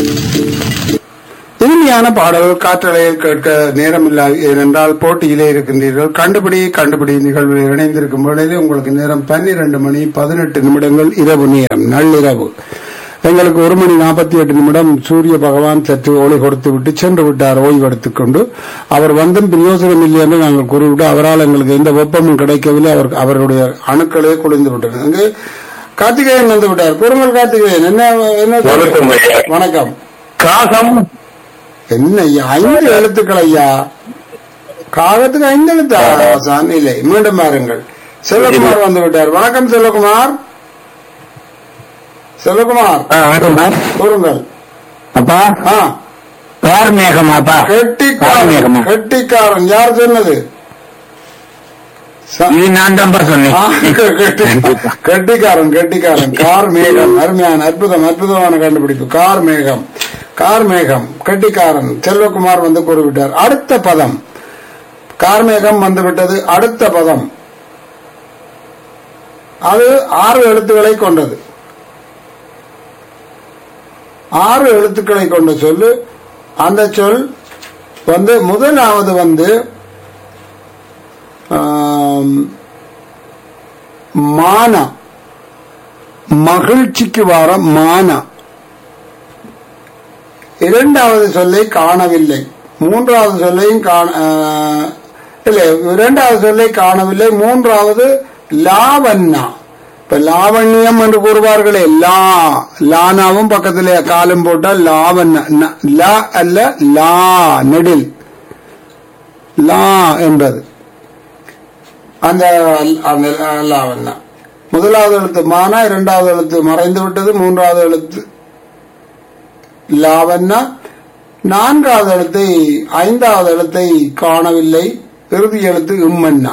இனிமையான பாடல் காற்றலையில் கேட்க நேரமில்லை ஏனென்றால் போட்டியிலே இருக்கின்றீர்கள் கண்டுபிடி கண்டுபிடி நிகழ்வில் இணைந்திருக்கும் பொழுது உங்களுக்கு நேரம் பன்னிரண்டு மணி பதினெட்டு நிமிடங்கள் இரவு நேரம் நள்ளிரவு எங்களுக்கு ஒரு மணி நாற்பத்தி எட்டு நிமிடம் சூரிய பகவான் சற்று ஒளி கொடுத்து விட்டு சென்று விட்டார் ஓய்வெடுத்துக் கொண்டு அவர் வந்தும் பிரயோஜனம் இல்லை என்று நாங்கள் கூறிவிட்டு அவரால் எங்களுக்கு எந்த வெப்பமும் கிடைக்கவில்லை அவர் அவருடைய அணுக்களே குளிர்ந்து விட்டன அங்கு கார்த்திகேயன் வந்து விட்டார் கூறுங்கள் கார்த்திகேயன் என்ன என்ன வணக்கம் ஐயா. வணக்கம் காகம் என்ன ஐயா ஐந்து எழுத்துக்கள் ஐயா காகத்துக்கு ஐந்து எழுத்தா ஆசான் இல்லை மீண்டும் பாருங்கள் செல்வகுமார் வந்து விட்டார் வணக்கம் செல்வகுமார் செல்வகுமார் ஆ, வணக்கம் சார். கூறுங்கள் அப்பா ஆ கார் மேகமாப்பா கார் கெட்டிக்காரன் மேகமா கெட்டிக்காரன் யார் சொன்னது ச- இது நான் தான் சொன்னேன் ஆ, கெட்டி- கெட்டிக்காரன் கெட்டிக்காரன் கார் மேகம் அருமையான அற்புதம் அற்புதமான கண்டுபிடிப்பு கார் மேகம் கார் மேகம் கெட்டிக்காரன் செல்வகுமார் வந்து கூறிவிட்டார் அடுத்த பதம் கார் மேகம் வந்துவிட்டது அடுத்த பதம் அது ஆறு எழுத்துக்களை கொண்டது ஆறு எழுத்துக்களை கொண்ட சொல்லு அந்த சொல் வந்து முதலாவது வந்து ஆம், மான மகிழ்ச்சிக்கு வர மான இரண்டாவது சொல்லை காணவில்லை மூன்றாவது சொல்லையும் காண ஆ, இல்லை இரண்டாவது சொல்லை காணவில்லை மூன்றாவது லாவண்ணா இப்ப லாவண்யம் என்று கூறுவார்களே லா லானாவும் பக்கத்திலே காலம் போட்டால் லாவண்ண ந- ல அல்ல லா நெடில் லா என்பது அந்த அந்த லாவண்ணா முதலாவது எழுத்து மானா இரண்டாவது எழுத்து மறைந்து விட்டது மூன்றாவது எழுத்து லாவண்ணா நான்காவது எழுத்தை ஐந்தாவது எழுத்தை காணவில்லை இறுதி எழுத்து இம்மன்னா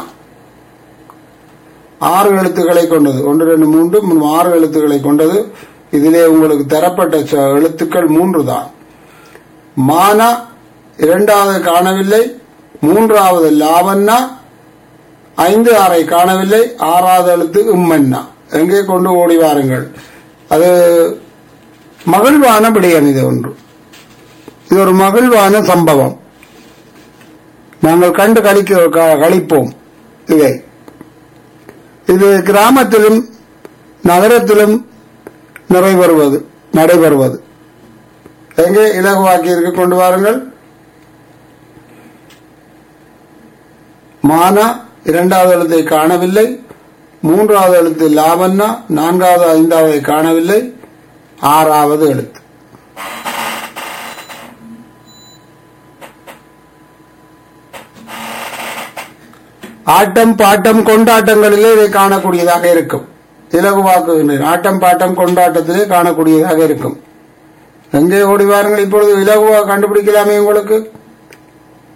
ஆறு எழுத்துக்களை கொண்டது ஒன்று ரெண்டு மூன்று மூணு ஆறு எழுத்துக்களை கொண்டது இதிலே உங்களுக்கு தரப்பட்ட ச- எழுத்துக்கள் மூன்று தான் மானா இரண்டாவது காணவில்லை மூன்றாவது லாவண்ணா ஐந்து ஆறை காணவில்லை ஆறாவது எழுத்து இம்மன்னா எங்கே கொண்டு ஓடி வாருங்கள் அது மகிழ்வான விடயம் இது ஒன்று இது ஒரு மகிழ்வான சம்பவம் நாங்கள் கண்டு கழிக்க க- கழிப்போம் இதை இது கிராமத்திலும் நகரத்திலும் நிறைவேறுவது நடைபெறுவது எங்கே இலகுவாக்கியிருக்கு கொண்டு வாருங்கள் மானா இரண்டாவது எழுத்தை காணவில்லை மூன்றாவது எழுத்து லாவண்ணா நான்காவது ஐந்தாவது காணவில்லை ஆறாவது எழுத்து ஆட்டம் பாட்டம் கொண்டாட்டங்களிலே இதை காணக்கூடியதாக இருக்கும் இலகுவாக்குகின்றேன் ஆட்டம் பாட்டம் கொண்டாட்டத்திலே காணக்கூடியதாக இருக்கும் எங்கே ஓடி வாருங்கள் இப்பொழுது இலகுவா கண்டுபிடிக்கலாமே உங்களுக்கு